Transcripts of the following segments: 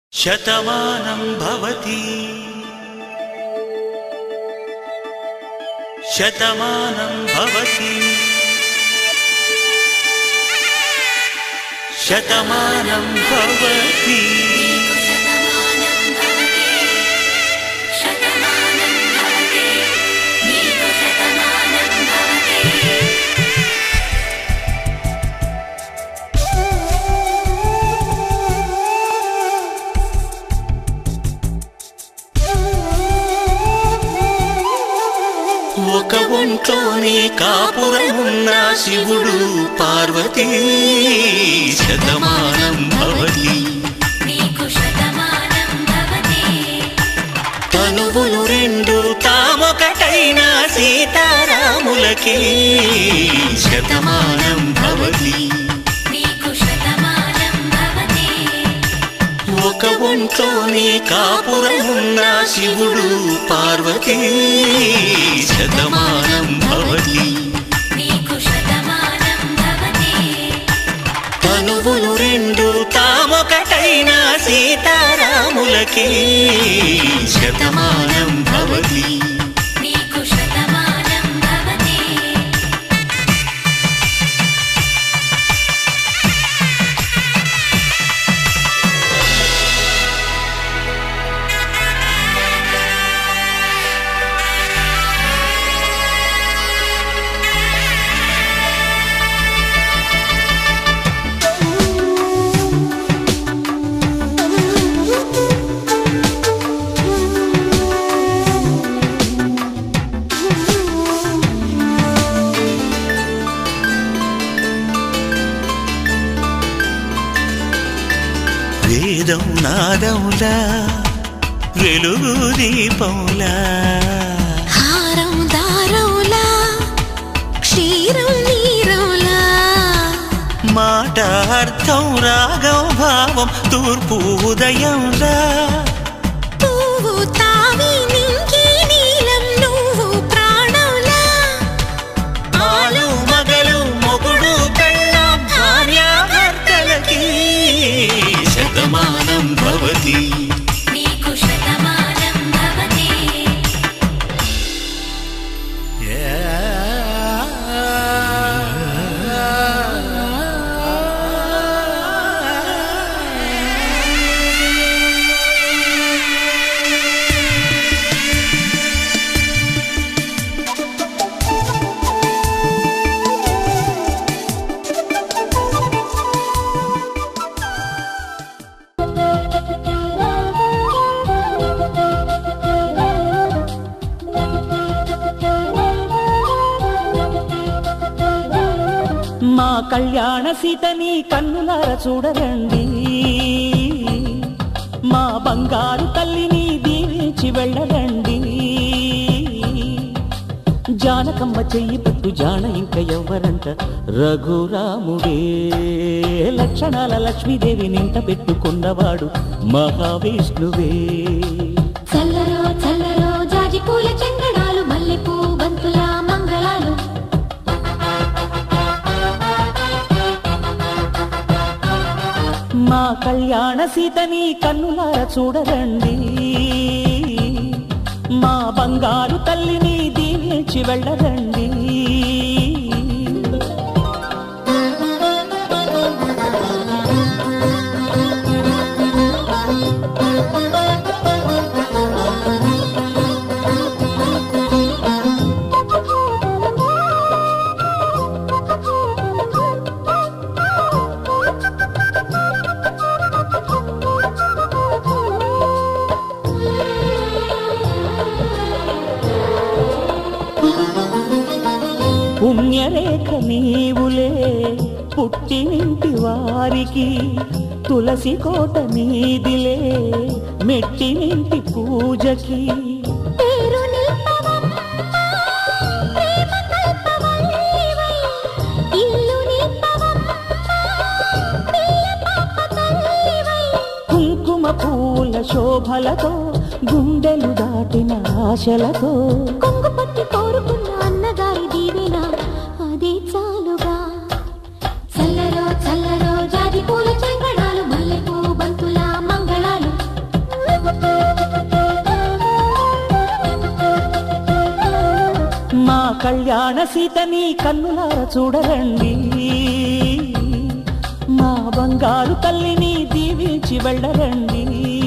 శతమానం భవతి శతమానం భవతి శతమానం భవతి ఒక ఒంట్లోనే కాపురమున్న శివుడు పార్వతీ శతమానం భవతి తనువులు రెండు తామొకటైన సీతారాములకి శతమానం భవతి ఒక ఒంట్లోనే కాపురమున్న శివుడు పార్వతీ శతమానం భవతి తనువులు రెండు తామొకటైన సీతారాములకి శతమానం భవతి వేదం నాదములా వెలుగు దీపంలా హారం దారంలా క్షీరం నీరంలా మాట అర్థం రాగం భావం తూర్పు ఉదయంలా పువ్వు తావి నింగి నీలం నువ్వు ప్రాణంలా ఆలు మగలు మొగుడు పెళ్ళాం భార్యాభర్తలకి శతమానం భవతి నీకు శతమానం భవతి మా కళ్యాణ సీతని కన్నులార చూడరండి మా బంగారు తల్లిని దీవించి వెళ్ళరండి జానకమ్మ చెయ్యి పట్టు జాన ఇంక ఎవ్వరంట రఘురాముడే లక్షణాల లక్ష్మీదేవి నింట పెట్టుకున్నవాడు మహావిష్ణువే చల్లరో చల్లరో జాజి పూల చెంగడాలు మల్లెపూ బంతుల మంగళాలు మా కళ్యాణ సీతని కన్నులార చూడరండి మా బంగారు తల్లిని దీవించి వెళ్ళరండి పుణ్యరేఖ నీవులే పుట్టినింటి వారికి తులసి కోట నీదిలే మెట్టినింటి పూజకి పేరు నిల్పవమ్మా, ప్రేమ కల్పవల్లివై. ఇల్లు నిల్పవమ్మా, పిల్ల పాప తల్లివై. కుంకుమ పూల శోభలతో గుండెలు దాటిన ఆశలతో కొంగు పట్టి కోరుకున్న అన్నగారి దీవెన అదే చాలుగా చల్లరో చల్లరో జాజి పూల చెంగడాలు మల్లెపూ బంతుల మంగళాలు కళ్యాణ సీతని కన్నులార చూడరండి మా బంగారు తల్లిని దీవించి వెళ్ళరండి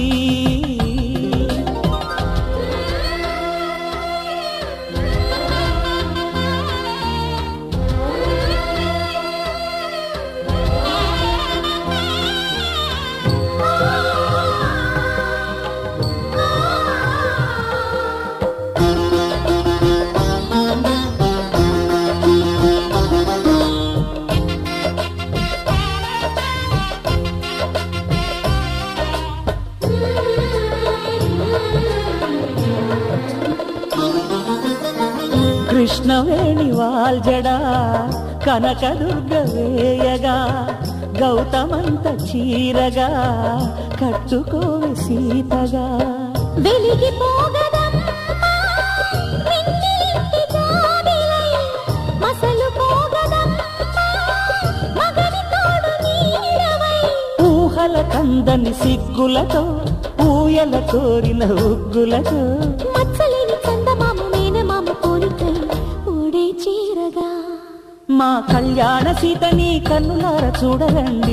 కృష్ణవేణి వాల్జడా కనకదుర్గ వేయగా గౌతమంత చీరగా కట్టుకోవి సీతగా వెలిగిపోగదమ్మా మిన్నిలింటి జాబిలై మసలు పోగదమ్మా మగని తోడు నీడవై ఊహల కందని సిగ్గులతో ఊయల కోరిన ఉగ్గులతో మచ్చలేని చందమామ మేనమామ పోలికై ఊడే చీరగా మా కళ్యాణ సీతని కన్నులార చూడరండి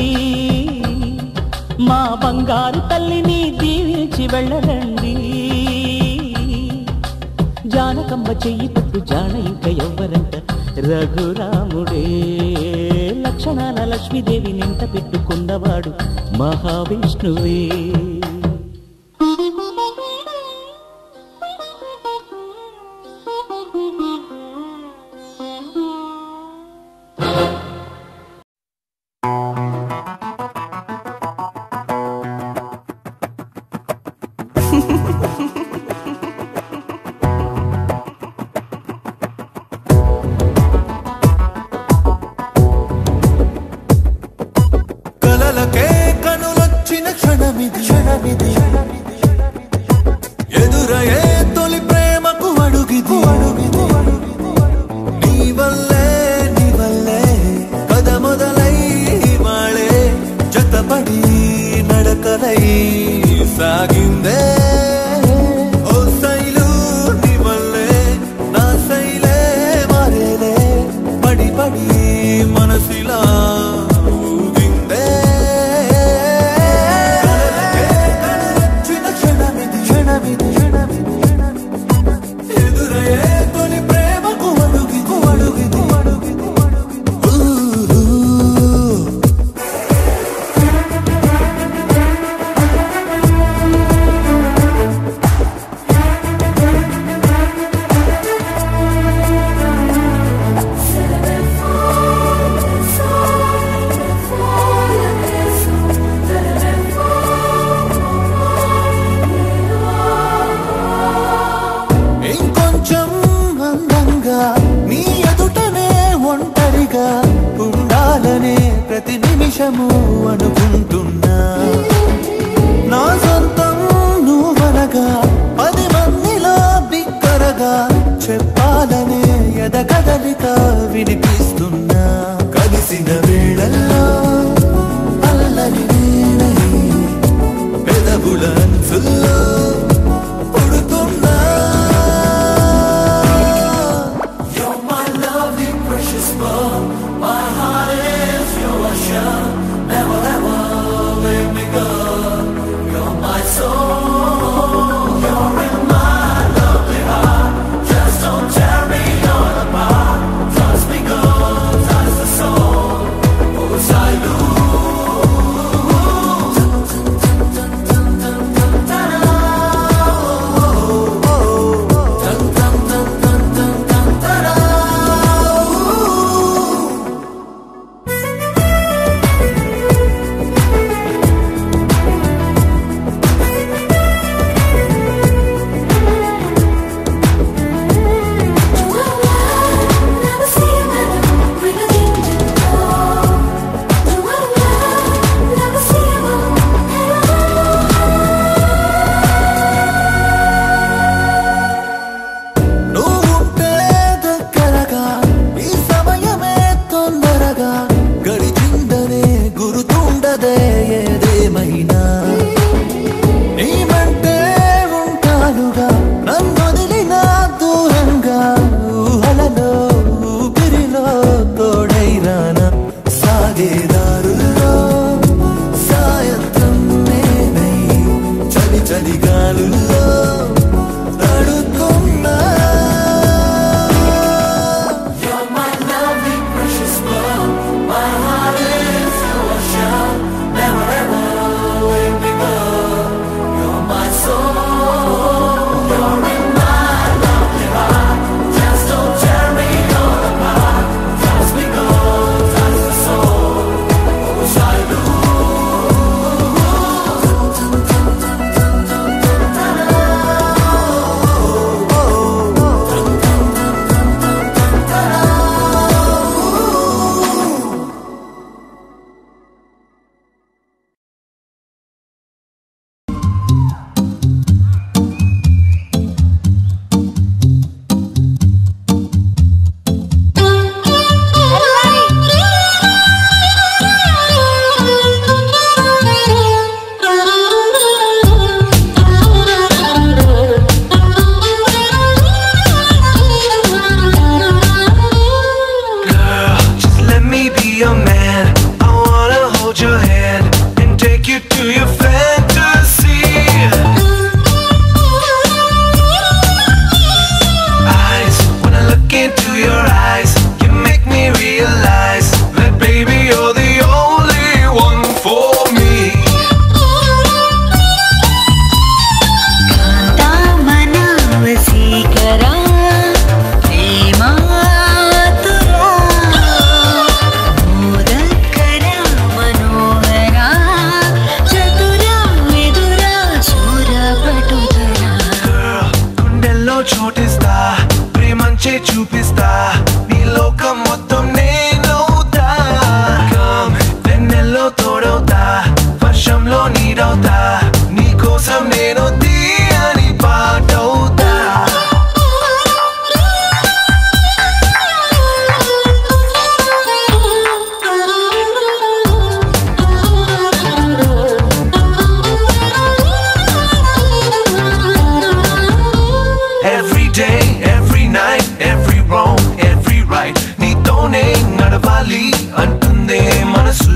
మా బంగారు తల్లిని దీవించి వెళ్ళరండి జానకమ్మ చెయ్యి పట్టు జాన ఇంక ఎవ్వరంట రఘురాముడే లక్షణాల లక్ష్మీదేవి నింట పెట్టుకున్నవాడు మహావిష్ణువే కలలకే కనులొచ్చిన క్షణమిది క్షణమిది ఎదురయే తొలి ప్రేమకు అడుగిది అడుగిది నీ వల్లే నీ వల్లే కథ మొదలై వాళే జతపడి నడకలై సాగిందే ఓ శైలు నీ వల్లే నా శైలే మారేలే పడి పడి మనసిలా ఊగిందే కలలకే కలలొచ్చిన క్షణమిది క్షణమిది క్షణమిది ఎదురయ్యే తొలి ప్రేమకు అడుగిది అడుగిది అడుగిది అడుగిది ఊ ఇంకొంచెం అందంగా నీ ఎదుటనే ఒంటరిగా ఉండాలనే ప్రతి నిమిషము అనుకుంటున్నా నా సొంతం నువ్వనగా పది మందిలో బిక్కరగా చెప్పాలనే ఎదగదలిక వినిపిస్తున్నా కలిసిన వేళల్లో అల్లరి నేనై పెదవుల అంచుల్లో పుడుతున్నా You're my lovely precious bud My heart is your ocean Never ever let me go You're my soul You're in my lovely heart Just don't tear me all apart Trust me God, that's the soul Who's I నువ్వుంటే దగ్గరగా ఈ సమయమే తొందరగా గడిచిందనే గుర్తుండదే ఏదేమైనా నీ వెంటే ఉంటానుగా నన్ను వదిలిన దూరంగా ఊహల your fantasy. Eyes, when I look into your eyes, you make me realize that baby you're the only one for me. వసీకరా ప్రేమాతురా మోదకర మనోహరా చతురా విదురా శూర పటుధరా Girl, గుండెల్లో చోటిస్తా ప్రేమంచే చూపిస్తా నీ లోకం మొత్తం నేనవుతా Come, వెన్నెల్లో తోడవుతా వర్షంలో నీడవుతా నీ కోసం నేను తీయని పాటవుతా Every day, every night, every wrong, every right నీతోనే నడవాలి అంటుందే మనసు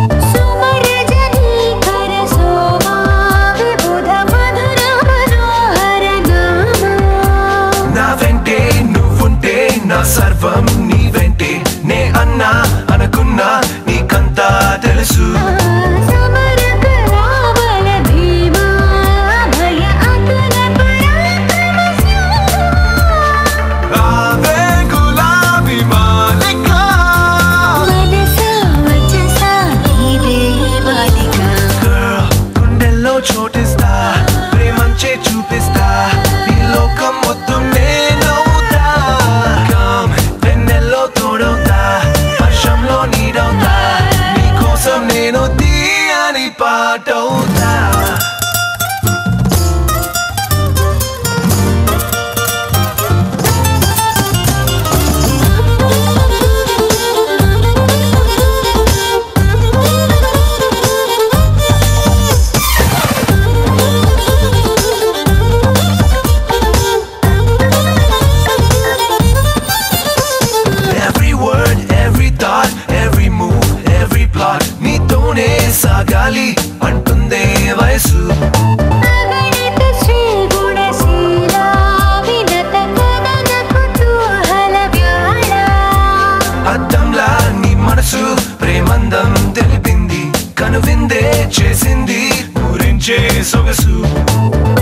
సుమరజనీకర శోభా విబుధ మధుర మనోహర నామా నా వెంటే నువ్వుంటే నా సర్వం నీ వెంటే నే అన్నా అనుకున్నా నీకంతా తెలుసు సమరక రావణ భీమా భయ అతన పరాక్రమ సింహా రావే గులాబీ మాలిక మనసా వచసా నీవే బాలిక Girl, గుండెల్లో చోటిస్తా ప్రేమంచే చూపిస్తా ఈ లోకం మొత్తం నేనవుతా Come, వెన్నెల్లో తోడవుతా వర్షంలో నీడవుతా నీకోసం నేను తీయని పాటవుతా Every word, every thought, every move, every plot నీతోనే సాగాలి అంటుందే వయసు అగణిత శ్రీ గుణశీలా వినత కదన కుతూహల వ్యాళ అద్దంలా నీ మనసు ప్రేమందం తెలిపింది కనువిందే చేసింది ఊరించే సొగసు